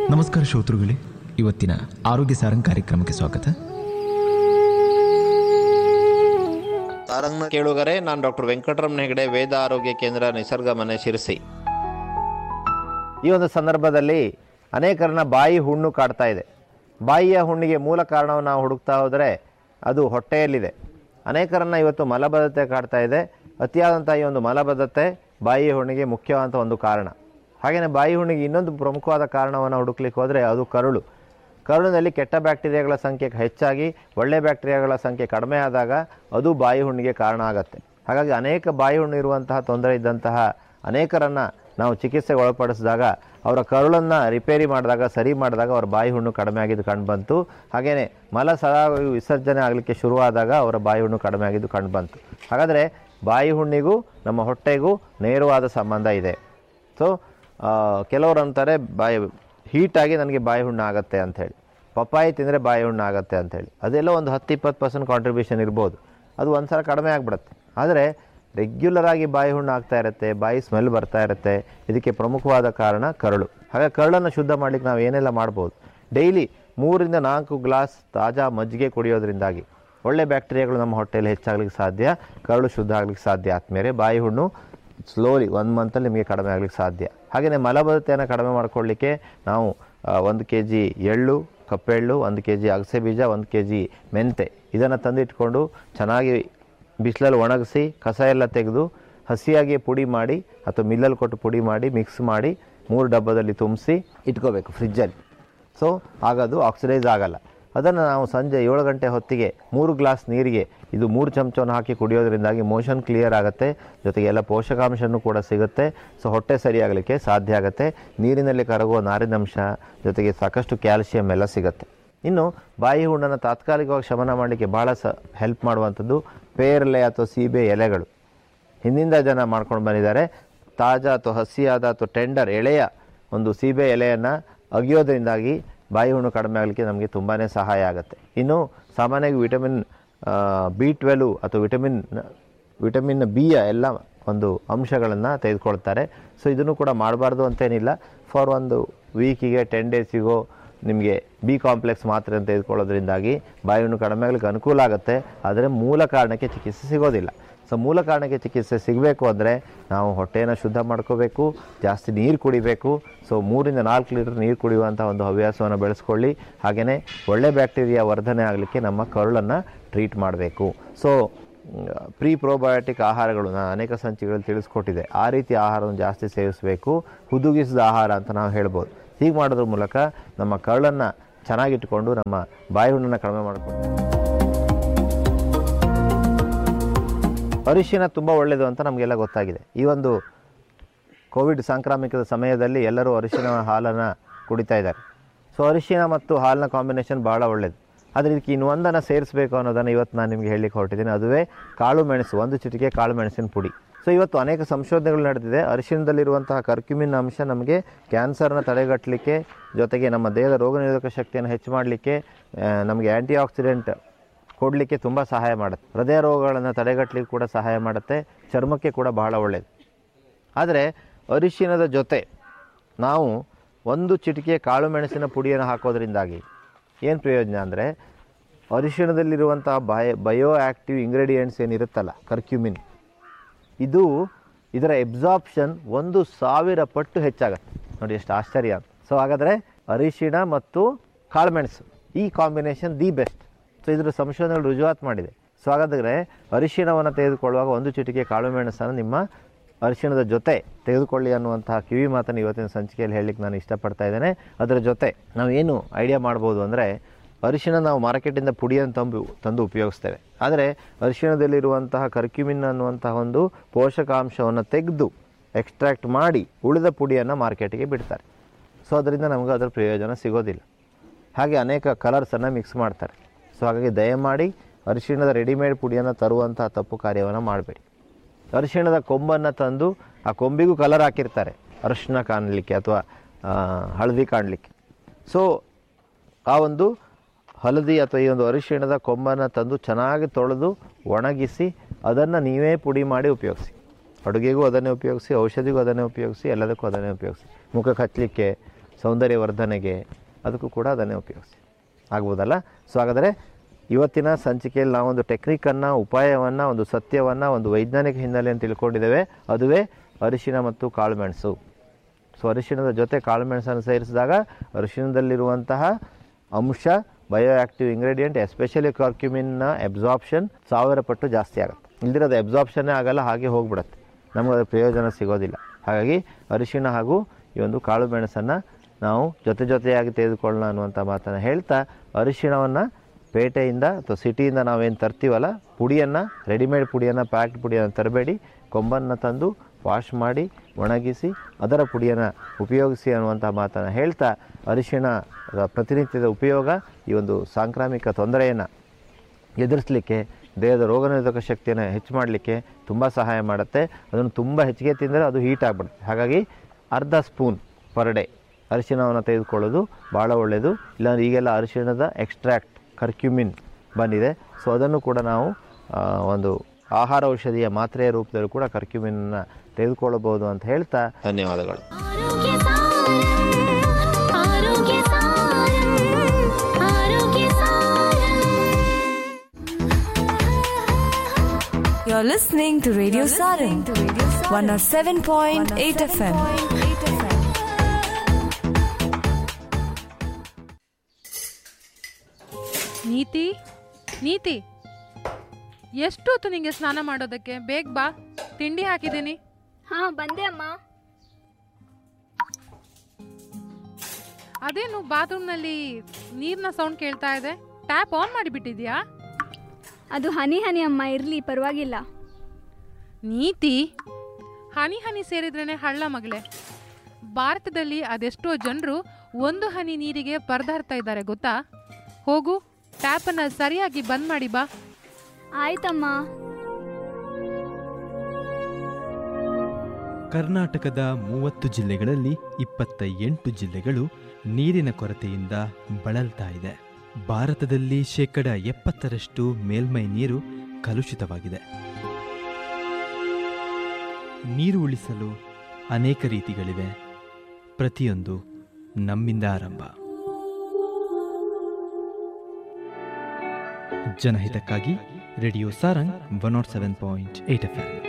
ನಮಸ್ಕಾರ ಶ್ರೋತೃಗಳೇ ಇವತ್ತಿನ ಆರೋಗ್ಯ ಸಾರಂಗ್ ಕಾರ್ಯಕ್ರಮಕ್ಕೆ ಸ್ವಾಗತ ತಾರಂಗ್ನ ಕೇಳುಗರೆ ನಾನು ಡಾಕ್ಟರ್ ವೆಂಕಟರಮಣ ಹೆಗಡೆ ವೇದ ಆರೋಗ್ಯ ಕೇಂದ್ರ ನಿಸರ್ಗ ಮನೆ ಶಿರಸಿ ಈ ಒಂದು ಸಂದರ್ಭದಲ್ಲಿ ಅನೇಕರನ್ನ ಬಾಯಿ ಹುಣ್ಣು ಕಾಡ್ತಾ ಇದೆ ಬಾಯಿಯ ಹುಣ್ಣಿಗೆ ಮೂಲ ಕಾರಣವನ್ನು ನಾವು ಹುಡುಕ್ತಾ ಹೋದರೆ ಅದು ಹೊಟ್ಟೆಯಲ್ಲಿದೆ ಅನೇಕರನ್ನ ಇವತ್ತು ಮಲಬದ್ಧತೆ ಕಾಡ್ತಾ ಇದೆ ಅತಿಯಾದಂಥ ಈ ಒಂದು ಮಲಬದ್ಧತೆ ಬಾಯಿಯ ಹುಣ್ಣಿಗೆ ಮುಖ್ಯವಾದಂಥ ಒಂದು ಕಾರಣ ಹಾಗೆಯೇ ಬಾಯಿ ಹುಣ್ಣಿಗೆ ಇನ್ನೊಂದು ಪ್ರಮುಖವಾದ ಕಾರಣವನ್ನು ಹುಡುಕ್ಲಿಕ್ಕೆ ಹೋದರೆ ಅದು ಕರುಳು ಕರುಳಿನಲ್ಲಿ ಕೆಟ್ಟ ಬ್ಯಾಕ್ಟೀರಿಯಾಗಳ ಸಂಖ್ಯೆ ಹೆಚ್ಚಾಗಿ ಒಳ್ಳೆ ಬ್ಯಾಕ್ಟೀರಿಯಾಗಳ ಸಂಖ್ಯೆ ಕಡಿಮೆ ಆದಾಗ ಅದು ಬಾಯಿ ಹುಣ್ಣಿಗೆ ಕಾರಣ ಆಗುತ್ತೆ ಹಾಗಾಗಿ ಅನೇಕ ಬಾಯಿ ಹುಣ್ಣು ಇರುವಂತಹ ತೊಂದರೆ ಇದ್ದಂತಹ ಅನೇಕರನ್ನು ನಾವು ಚಿಕಿತ್ಸೆಗೆ ಒಳಪಡಿಸಿದಾಗ ಅವರ ಕರುಳನ್ನು ರಿಪೇರಿ ಮಾಡಿದಾಗ ಸರಿ ಮಾಡಿದಾಗ ಅವರ ಬಾಯಿ ಹುಣ್ಣು ಕಡಿಮೆ ಆಗಿದ್ದು ಕಂಡುಬಂತು ಹಾಗೆಯೇ ಮಲ ಸರಾಗವಾಗಿ ವಿಸರ್ಜನೆ ಆಗಲಿಕ್ಕೆ ಶುರುವಾದಾಗ ಅವರ ಬಾಯಿ ಹುಣ್ಣು ಕಡಿಮೆ ಆಗಿದ್ದು ಕಂಡುಬಂತು ಹಾಗಾದರೆ ಬಾಯಿ ಹುಣ್ಣಿಗೂ ನಮ್ಮ ಹೊಟ್ಟೆಗೂ ನೇರವಾದ ಸಂಬಂಧ ಇದೆ ಸೊ ಕೆಲವರು ಅಂತಾರೆ ಬಾಯಿ ಹೀಟಾಗಿ ನನಗೆ ಬಾಯಿ ಹುಣ್ಣು ಆಗುತ್ತೆ ಅಂಥೇಳಿ ಪಪ್ಪಾಯಿ ತಿಂದರೆ ಬಾಯಿ ಹುಣ್ಣು ಆಗುತ್ತೆ ಅಂಥೇಳಿ ಅದೆಲ್ಲ ಒಂದು ಹತ್ತು ಇಪ್ಪತ್ತು ಪರ್ಸೆಂಟ್ ಕಾಂಟ್ರಿಬ್ಯೂಷನ್ ಇರ್ಬೋದು ಅದು ಒಂದು ಸಲ ಕಡಿಮೆ ಆಗಿಬಿಡುತ್ತೆ ಆದರೆ ರೆಗ್ಯುಲರ್ ಆಗಿ ಬಾಯಿ ಹುಣ್ಣು ಆಗ್ತಾ ಇರುತ್ತೆ ಬಾಯಿ ಸ್ಮೆಲ್ ಬರ್ತಾ ಇರುತ್ತೆ ಇದಕ್ಕೆ ಪ್ರಮುಖವಾದ ಕಾರಣ ಕರಳು ಹಾಗೆ ಕರಳನ್ನು ಶುದ್ಧ ಮಾಡಲಿಕ್ಕೆ ನಾವು ಏನೆಲ್ಲ ಮಾಡ್ಬೋದು ಡೈಲಿ ಮೂರಿಂದ ನಾಲ್ಕು ಗ್ಲಾಸ್ ತಾಜಾ ಮಜ್ಜಿಗೆ ಕುಡಿಯೋದ್ರಿಂದಾಗಿ ಒಳ್ಳೆ ಬ್ಯಾಕ್ಟೀರಿಯಾಗಳು ನಮ್ಮ ಹೊಟ್ಟೆಯಲ್ಲಿ ಹೆಚ್ಚಾಗ್ಲಿಕ್ಕೆ ಸಾಧ್ಯ ಕರಳು ಶುದ್ಧ ಆಗ್ಲಿಕ್ಕೆ ಸಾಧ್ಯ ಆದಮೇಲೆ ಬಾಯಿ ಹುಣ್ಣು ಸ್ಲೋಲಿ ಒನ್ ಮಂತಲ್ಲಿ ನಿಮಗೆ ಕಡಿಮೆ ಆಗ್ಲಿಕ್ಕೆ ಸಾಧ್ಯ ಹಾಗೆಯೇ ಮಲಬದ್ಧತೆಯನ್ನು ಕಡಿಮೆ ಮಾಡ್ಕೊಳ್ಳಿಕ್ಕೆ ನಾವು ಆ, ಒಂದು ಕೆ ಜಿ ಎಳ್ಳು ಕಪ್ಪೆಳ್ಳು ಒಂದು ಕೆ ಜಿ ಅಗಸೆ ಬೀಜ ಒಂದು ಕೆ ಜಿ ಮೆಂತೆ ಇದನ್ನು ತಂದಿಟ್ಕೊಂಡು ಚೆನ್ನಾಗಿ ಬಿಸಿಲಲ್ಲಿ ಒಣಗಿಸಿ ಕಸ ಎಲ್ಲ ತೆಗೆದು ಹಸಿಯಾಗಿ ಪುಡಿ ಮಾಡಿ ಅಥವಾ ಮಿಲ್ಲಲ್ಲಿ ಕೊಟ್ಟು ಪುಡಿ ಮಾಡಿ ಮಿಕ್ಸ್ ಮಾಡಿ ಮೂರು ಡಬ್ಬದಲ್ಲಿ ತುಂಬಿಸಿ ಇಟ್ಕೋಬೇಕು ಫ್ರಿಜ್ಜಲ್ಲಿ ಸೊ ಆಗೋದು ಆಕ್ಸಿಡೈಸ್ ಆಗಲ್ಲ ಅದನ್ನು ನಾವು ಸಂಜೆ ಏಳು ಗಂಟೆ ಹೊತ್ತಿಗೆ ಮೂರು ಗ್ಲಾಸ್ ನೀರಿಗೆ ಇದು ಮೂರು ಚಮಚವನ್ನು ಹಾಕಿ ಕುಡಿಯೋದ್ರಿಂದಾಗಿ ಮೋಷನ್ ಕ್ಲಿಯರ್ ಆಗುತ್ತೆ ಜೊತೆಗೆ ಎಲ್ಲ ಪೋಷಕಾಂಶನೂ ಕೂಡ ಸಿಗುತ್ತೆ ಸೊ ಹೊಟ್ಟೆ ಸರಿಯಾಗಲಿಕ್ಕೆ ಸಾಧ್ಯ ಆಗುತ್ತೆ ನೀರಿನಲ್ಲಿ ಕರಗುವ ನಾರಿನಂಶ ಜೊತೆಗೆ ಸಾಕಷ್ಟು ಕ್ಯಾಲ್ಸಿಯಂ ಎಲ್ಲ ಸಿಗುತ್ತೆ ಇನ್ನು ಬಾಯಿ ಹುಣ್ಣನ್ನು ತಾತ್ಕಾಲಿಕವಾಗಿ ಶಮನ ಮಾಡಲಿಕ್ಕೆ ಭಾಳ ಸ ಹೆಲ್ಪ್ ಮಾಡುವಂಥದ್ದು ಪೇರಲೆ ಅಥವಾ ಸೀಬೆ ಎಲೆಗಳು ಹಿಂದಿಂದ ಜನ ಮಾಡ್ಕೊಂಡು ಬಂದಿದ್ದಾರೆ ತಾಜಾ ಅಥವಾ ಹಸಿಯಾದ ಅಥವಾ ಟೆಂಡರ್ ಎಳೆಯ ಒಂದು ಸೀಬೆ ಎಲೆಯನ್ನು ಅಗಿಯೋದ್ರಿಂದಾಗಿ ಬಾಯಿ ಹುಣ್ಣು ಕಡಿಮೆ ಆಗಲಿಕ್ಕೆ ನಮಗೆ ತುಂಬಾ ಸಹಾಯ ಆಗುತ್ತೆ ಇನ್ನು ಸಾಮಾನ್ಯವಾಗಿ ವಿಟಮಿನ್ ಬಿ ಟ್ವೆಲ್ವ್ ಅಥವಾ ವಿಟಮಿನ್ ವಿಟಮಿನ್ ಬಿಯ ಎಲ್ಲ ಒಂದು ಅಂಶಗಳನ್ನು ತೆಗೆದುಕೊಳ್ತಾರೆ ಸೊ ಇದನ್ನು ಕೂಡ ಮಾಡಬಾರ್ದು ಅಂತೇನಿಲ್ಲ ಫಾರ್ ಒಂದು ವೀಕಿಗೆ ಟೆನ್ ಡೇಸಿಗೋ ನಿಮಗೆ ಬಿ ಕಾಂಪ್ಲೆಕ್ಸ್ ಮಾತ್ರೆ ತೆಗೆದುಕೊಳ್ಳೋದ್ರಿಂದಾಗಿ ಬಾಯಿ ಹುಣ್ಣು ಕಡಿಮೆ ಆಗಲಿಕ್ಕೆ ಅನುಕೂಲ ಆಗುತ್ತೆ ಆದರೆ ಮೂಲ ಕಾರಣಕ್ಕೆ ಚಿಕಿತ್ಸೆ ಸಿಗೋದಿಲ್ಲ ಸೊ ಮೂಲ ಕಾರಣಕ್ಕೆ ಚಿಕಿತ್ಸೆ ಸಿಗಬೇಕು ಅಂದರೆ ನಾವು ಹೊಟ್ಟೆಯನ್ನು ಶುದ್ಧ ಮಾಡ್ಕೋಬೇಕು ಜಾಸ್ತಿ ನೀರು ಕುಡಿಬೇಕು ಸೊ ಮೂರಿಂದ ನಾಲ್ಕು ಲೀಟರ್ ನೀರು ಕುಡಿಯುವಂಥ ಒಂದು ಹವ್ಯಾಸವನ್ನು ಬೆಳೆಸ್ಕೊಳ್ಳಿ ಹಾಗೆಯೇ ಒಳ್ಳೆ ಬ್ಯಾಕ್ಟೀರಿಯಾ ವರ್ಧನೆ ಆಗಲಿಕ್ಕೆ ನಮ್ಮ ಕರುಳನ್ನು ಟ್ರೀಟ್ ಮಾಡಬೇಕು ಸೊ ಪ್ರೀ ಪ್ರೋಬಯೋಟಿಕ್ ಆಹಾರಗಳು ನಾನು ಅನೇಕ ಸಂಚಿಗಳಲ್ಲಿ ತಿಳಿಸ್ಕೊಟ್ಟಿದೆ ಆ ರೀತಿ ಆಹಾರವನ್ನು ಜಾಸ್ತಿ ಸೇವಿಸಬೇಕು ಹುದುಗಿಸಿದ ಆಹಾರ ಅಂತ ನಾವು ಹೇಳ್ಬೋದು ಹೀಗೆ ಮಾಡೋದ್ರ ಮೂಲಕ ನಮ್ಮ ಕರುಳನ್ನು ಚೆನ್ನಾಗಿಟ್ಟುಕೊಂಡು ನಮ್ಮ ಬಾಯಿ ಹುಣ್ಣನ್ನು ಕಡಿಮೆ ಮಾಡಿಕೊಂಡು ಅರಿಶಿನ ತುಂಬ ಒಳ್ಳೆಯದು ಅಂತ ನಮಗೆಲ್ಲ ಗೊತ್ತಾಗಿದೆ ಈ ಒಂದು ಕೋವಿಡ್ ಸಾಂಕ್ರಾಮಿಕದ ಸಮಯದಲ್ಲಿ ಎಲ್ಲರೂ ಅರಿಶಿನ ಹಾಲನ್ನು ಕುಡಿತಾ ಇದ್ದಾರೆ ಸೊ ಅರಿಶಿನ ಮತ್ತು ಹಾಲಿನ ಕಾಂಬಿನೇಷನ್ ಭಾಳ ಒಳ್ಳೆಯದು ಆದರೆ ಇದಕ್ಕೆ ಇನ್ನೊಂದನ್ನು ಸೇರಿಸಬೇಕು ಅನ್ನೋದನ್ನು ಇವತ್ತು ನಾನು ನಿಮಗೆ ಹೇಳಲಿಕ್ಕೆ ಹೊರಟಿದ್ದೀನಿ ಅದುವೇ ಕಾಳು ಮೆಣಸು ಒಂದು ಚಿಟಿಕೆ ಕಾಳು ಮೆಣಸಿನ ಪುಡಿ ಸೊ ಇವತ್ತು ಅನೇಕ ಸಂಶೋಧನೆಗಳು ನಡೆದಿದೆ ಅರಿಶಿನದಲ್ಲಿರುವಂತಹ ಕರ್ಕ್ಯುಮಿನ್ ಅಂಶ ನಮಗೆ ಕ್ಯಾನ್ಸರ್ನ ತಡೆಗಟ್ಟಲಿಕ್ಕೆ ಜೊತೆಗೆ ನಮ್ಮ ದೇಹದ ರೋಗ ನಿರೋಧಕ ಶಕ್ತಿಯನ್ನು ಹೆಚ್ಚು ಮಾಡಲಿಕ್ಕೆ ನಮಗೆ ಆ್ಯಂಟಿ ಆಕ್ಸಿಡೆಂಟ್ ಕೊಡಲಿಕ್ಕೆ ತುಂಬ ಸಹಾಯ ಮಾಡುತ್ತೆ ಹೃದಯ ರೋಗಗಳನ್ನು ತಡೆಗಟ್ಟಲಿಕ್ಕೆ ಕೂಡ ಸಹಾಯ ಮಾಡುತ್ತೆ ಚರ್ಮಕ್ಕೆ ಕೂಡ ಬಹಳ ಒಳ್ಳೆಯದು ಆದರೆ ಅರಿಶಿನದ ಜೊತೆ ನಾವು ಒಂದು ಚಿಟಿಕೆ ಕಾಳು ಮೆಣಸಿನ ಪುಡಿಯನ್ನು ಹಾಕೋದ್ರಿಂದಾಗಿ ಏನು ಪ್ರಯೋಜನ ಅಂದರೆ ಅರಿಶಿಣದಲ್ಲಿರುವಂಥ ಬಯ ಬಯೋ ಆ್ಯಕ್ಟಿವ್ ಇಂಗ್ರೀಡಿಯೆಂಟ್ಸ್ ಏನಿರುತ್ತಲ್ಲ ಕರ್ಕ್ಯುಮಿನ್ ಇದು ಇದರ ಎಬ್ಸಾರ್ಪ್ಷನ್ ಒಂದು ಸಾವಿರ ಪಟ್ಟು ಹೆಚ್ಚಾಗತ್ತೆ ನೋಡಿ ಎಷ್ಟು ಆಶ್ಚರ್ಯ ಅಂತ ಸೊ ಹಾಗಾದರೆ ಅರಿಶಿಣ ಮತ್ತು ಕಾಳುಮೆಣಸು ಈ ಕಾಂಬಿನೇಷನ್ ದಿ ಬೆಸ್ಟ್ ಸೊ ಇದರ ಸಂಶೋಧನೆಗಳು ರುಜುವಾತು ಮಾಡಿದೆ ಸೊ ಹಾಗಾದರೆ ಅರಿಶಿಣವನ್ನು ತೆಗೆದುಕೊಳ್ಳುವಾಗ ಒಂದು ಚಿಟಿಕೆ ಕಾಳು ಮೆಣಸನ್ನು ನಿಮ್ಮ ಅರಿಶಿಣದ ಜೊತೆ ತೆಗೆದುಕೊಳ್ಳಿ ಅನ್ನುವಂತಹ ಕಿವಿ ಮಾತನ್ನು ಇವತ್ತಿನ ಸಂಚಿಕೆಯಲ್ಲಿ ಹೇಳಲಿಕ್ಕೆ ನಾನು ಇಷ್ಟಪಡ್ತಾ ಇದ್ದೇನೆ ಅದರ ಜೊತೆ ನಾವು ಏನು ಐಡಿಯಾ ಮಾಡ್ಬೋದು ಅಂದರೆ ಅರಿಶಿಣ ನಾವು ಮಾರ್ಕೆಟಿಂದ ಪುಡಿಯನ್ನು ತಂದು ತಂದು ಉಪಯೋಗಿಸ್ತೇವೆ ಆದರೆ ಅರಿಶಿಣದಲ್ಲಿರುವಂತಹ ಕರ್ಕ್ಯುಮಿನ್ ಅನ್ನುವಂತಹ ಒಂದು ಪೋಷಕಾಂಶವನ್ನು ತೆಗೆದು ಎಕ್ಸ್ಟ್ರಾಕ್ಟ್ ಮಾಡಿ ಉಳಿದ ಪುಡಿಯನ್ನು ಮಾರ್ಕೆಟಿಗೆ ಬಿಡ್ತಾರೆ ಸೊ ಅದರಿಂದ ನಮಗೆ ಅದರ ಪ್ರಯೋಜನ ಸಿಗೋದಿಲ್ಲ ಹಾಗೆ ಅನೇಕ ಕಲರ್ಸನ್ನು ಮಿಕ್ಸ್ ಮಾಡ್ತಾರೆ ಸೊ ಹಾಗಾಗಿ ದಯಮಾಡಿ ಅರಿಶಿಣದ ರೆಡಿಮೇಡ್ ಪುಡಿಯನ್ನು ತರುವಂತಹ ತಪ್ಪು ಕಾರ್ಯವನ್ನು ಮಾಡಬೇಡಿ ಅರಿಶಿಣದ ಕೊಂಬನ್ನು ತಂದು ಆ ಕೊಂಬಿಗೂ ಕಲರ್ ಹಾಕಿರ್ತಾರೆ ಅರಿಶಿಣ ಕಾಣಲಿಕ್ಕೆ ಅಥವಾ ಆ, ಹಳದಿ ಕಾಣಲಿಕ್ಕೆ ಸೊ ಆ ಒಂದು ಹಳದಿ ಅಥವಾ ಈ ಒಂದು ಅರಿಶಿಣದ ಕೊಂಬನ್ನು ತಂದು ಚೆನ್ನಾಗಿ ತೊಳೆದು ಒಣಗಿಸಿ ಅದನ್ನು ನೀವೇ ಪುಡಿ ಮಾಡಿ ಉಪಯೋಗಿಸಿ ಅಡುಗೆಗೂ ಅದನ್ನೇ ಉಪಯೋಗಿಸಿ ಔಷಧಿಗೂ ಅದನ್ನೇ ಉಪಯೋಗಿಸಿ ಎಲ್ಲದಕ್ಕೂ ಅದನ್ನೇ ಉಪಯೋಗಿಸಿ ಮುಖಕ್ಕೆ ಹಚ್ಚಲಿಕ್ಕೆ ಸೌಂದರ್ಯವರ್ಧನೆಗೆ ಅದಕ್ಕೂ ಕೂಡ ಅದನ್ನೇ ಉಪಯೋಗಿಸಿ ಆಗ್ಬೋದಲ್ಲ ಸೊ ಹಾಗಾದರೆ ಇವತ್ತಿನ ಸಂಚಿಕೆಯಲ್ಲಿ ನಾವೊಂದು ಟೆಕ್ನಿಕನ್ನು ಉಪಾಯವನ್ನು ಒಂದು ಸತ್ಯವನ್ನು ಒಂದು ವೈಜ್ಞಾನಿಕ ಹಿನ್ನೆಲೆಯನ್ನು ತಿಳ್ಕೊಂಡಿದ್ದೇವೆ ಅದುವೇ ಅರಿಶಿನ ಮತ್ತು ಕಾಳುಮೆಣಸು ಸೊ ಅರಿಶಿಣದ ಜೊತೆ ಕಾಳುಮೆಣಸನ್ನು ಸೇರಿಸಿದಾಗ ಅರಿಶಿಣದಲ್ಲಿರುವಂತಹ ಅಂಶ ಬಯೋ ಆ್ಯಕ್ಟಿವ್ ಇಂಗ್ರೀಡಿಯೆಂಟ್ ಎಸ್ಪೆಷಲಿ ಕರ್ಕ್ಯುಮಿನ್ನ ಎಬ್ಸಾರ್ಪ್ಷನ್ ಸಾವಿರ ಪಟ್ಟು ಜಾಸ್ತಿ ಆಗುತ್ತೆ ಇಲ್ದಿರೋದು ಎಬ್ಸಾರ್ಪ್ಷನ್ನೇ ಆಗಲ್ಲ ಹಾಗೆ ಹೋಗ್ಬಿಡುತ್ತೆ ನಮಗೆ ಅದರ ಪ್ರಯೋಜನ ಸಿಗೋದಿಲ್ಲ ಹಾಗಾಗಿ ಅರಿಶಿಣ ಹಾಗೂ ಈ ಒಂದು ಕಾಳು ಮೆಣಸನ್ನು ನಾವು ಜೊತೆ ಜೊತೆಯಾಗಿ ತೆಗೆದುಕೊಳ್ಳೋಣ ಅನ್ನುವಂಥ ಮಾತನ್ನು ಹೇಳ್ತಾ ಅರಿಶಿಣವನ್ನು ಪೇಟೆಯಿಂದ ಅಥವಾ ಸಿಟಿಯಿಂದ ನಾವೇನು ತರ್ತೀವಲ್ಲ ಪುಡಿಯನ್ನು ರೆಡಿಮೇಡ್ ಪುಡಿಯನ್ನು ಪ್ಯಾಕ್ಡ್ ಪುಡಿಯನ್ನು ತರಬೇಡಿ ಕೊಂಬನ್ನು ತಂದು ವಾಶ್ ಮಾಡಿ ಒಣಗಿಸಿ ಅದರ ಪುಡಿಯನ್ನು ಉಪಯೋಗಿಸಿ ಅನ್ನುವಂಥ ಮಾತನ್ನು ಹೇಳ್ತಾ ಅರಿಶಿಣ ಪ್ರತಿನಿತ್ಯದ ಉಪಯೋಗ ಈ ಒಂದು ಸಾಂಕ್ರಾಮಿಕ ತೊಂದರೆಯನ್ನು ಎದುರಿಸಲಿಕ್ಕೆ ದೇಹದ ರೋಗನಿರೋಧಕ ಶಕ್ತಿಯನ್ನು ಹೆಚ್ಚು ಮಾಡಲಿಕ್ಕೆ ತುಂಬ ಸಹಾಯ ಮಾಡುತ್ತೆ ಅದನ್ನು ತುಂಬ ಹೆಚ್ಚಿಗೆ ತಿಂದರೆ ಅದು ಹೀಟ್ ಆಗಿಬಿಡುತ್ತೆ ಹಾಗಾಗಿ ಅರ್ಧ ಸ್ಪೂನ್ ಪರ್ ಡೇ ಅರಿಶಿಣವನ್ನು ತೆಗೆದುಕೊಳ್ಳೋದು ಭಾಳ ಒಳ್ಳೆಯದು ಇಲ್ಲಾಂದ್ರೆ ಈಗೆಲ್ಲ ಅರಿಶಿಣದ ಎಕ್ಸ್ಟ್ರಾಕ್ಟ್ ಕರ್ಕ್ಯುಮಿನ್ ಬಂದಿದೆ ಸೊ ಅದನ್ನು ಕೂಡ ನಾವು ಆ, ಒಂದು ಆಹಾರ ಔಷಧಿಯ ಮಾತ್ರೆಯ ರೂಪದಲ್ಲೂ ಕೂಡ ಕರ್ಕ್ಯುಮಿನನ್ನು ತೆಗೆದುಕೊಳ್ಳಬಹುದು ಅಂತ ಹೇಳ್ತಾ ಧನ್ಯವಾದಗಳು ಆರೋಗ್ಯ ಸಾರ ಆರೋಗ್ಯ ಸಾರ ಆರೋಗ್ಯ ಸಾರ You're listening to Radio Sarin, 107.8 FM. ನೀತಿ ನೀತಿ ಎಷ್ಟೊತ್ತು ನಿಂಗೆ ಸ್ನಾನ ಮಾಡೋದಕ್ಕೆ ಬೇಗ ಬಾ ತಿಂಡಿ ಹಾಕಿದ್ದೀನಿ ಹಾ ಬಂದೆ ಅಮ್ಮ ಅದೇನು ಬಾತ್ರೂಮ್ನಲ್ಲಿ ನೀರಿನ ಸೌಂಡ್ ಕೇಳ್ತಾ ಇದೆ ಟ್ಯಾಪ್ ಆನ್ ಮಾಡಿಬಿಟ್ಟಿದ್ಯಾ ಅದು ಹನಿ ಹನಿ ಅಮ್ಮ ಇರ್ಲಿ ಪರವಾಗಿಲ್ಲ ನೀತಿ ಹನಿ ಹನಿ ಸೇರಿದ್ರೇನೆ ಹಳ್ಳ ಮಗಳೇ ಭಾರತದಲ್ಲಿ ಅದೆಷ್ಟೋ ಜನರು ಒಂದು ಹನಿ ನೀರಿಗೆ ಪರದಾಡ್ತಾ ಇದ್ದಾರೆ ಗೊತ್ತಾ ಹೋಗು ಟ್ಯಾಪನ್ನು ಸರಿಯಾಗಿ ಬಂದ್ ಮಾಡಿ ಬಾ ಆಯ್ತಮ್ಮ ಕರ್ನಾಟಕದ ಮೂವತ್ತು ಜಿಲ್ಲೆಗಳಲ್ಲಿ ಇಪ್ಪತ್ತ ಎಂಟು ಜಿಲ್ಲೆಗಳು ನೀರಿನ ಕೊರತೆಯಿಂದ ಬಳಲ್ತಾ ಇದೆ ಭಾರತದಲ್ಲಿ ಶೇಕಡ ಎಪ್ಪತ್ತರಷ್ಟು ಮೇಲ್ಮೈ ನೀರು ಕಲುಷಿತವಾಗಿದೆ ನೀರು ಉಳಿಸಲು ಅನೇಕ ರೀತಿಗಳಿವೆ ಪ್ರತಿಯೊಂದು ನಮ್ಮಿಂದ ಆರಂಭ ಜನಹಿತಕ್ಕಾಗಿ radio Sarang one not seven point eight F M